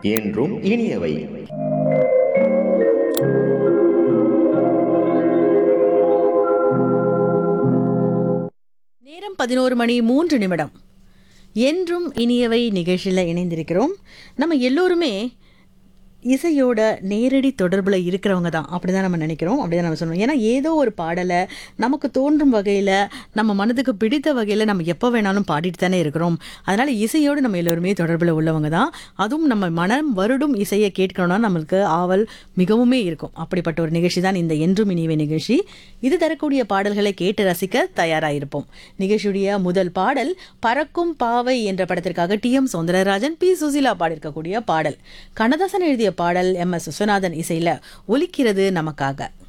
என்றும் இனியவை நேரம் பதினோரு மணி மூன்று நிமிடம் என்றும் இனியவை நிகழ்ச்சியில் இணைந்திருக்கிறோம் நம்ம எல்லோருமே இசையோட நேரடி தொடர்பில் இருக்கிறவங்க தான் அப்படி தான் நம்ம நினைக்கிறோம் அப்படி தான் நம்ம சொல்லணும் ஏன்னா ஏதோ ஒரு பாடலை நமக்கு தோன்றும் வகையில் நம்ம மனதுக்கு பிடித்த வகையில் நம்ம எப்போ வேணாலும் பாடிட்டு தானே இருக்கிறோம் அதனால் இசையோடு நம்ம எல்லோருமே தொடர்பில் உள்ளவங்க தான் அதுவும் நம்ம மனம் வருடும் இசையை கேட்கணும்னா நம்மளுக்கு ஆவல் மிகவுமே இருக்கும் அப்படிப்பட்ட ஒரு நிகழ்ச்சி தான் இந்த என்றும் இனிவை நிகழ்ச்சி இது தரக்கூடிய பாடல்களை கேட்டு ரசிக்க தயாராயிருப்போம் நிகழ்ச்சியுடைய முதல் பாடல் பறக்கும் பாவை என்ற படத்திற்காக T M Soundararajan P Susheela பாடியிருக்கக்கூடிய பாடல் கண்ணதாசன் எழுதிய பாடல் எம் எஸ் விஸ்வநாதன் இசையில ஒலிக்கிறது நமக்காக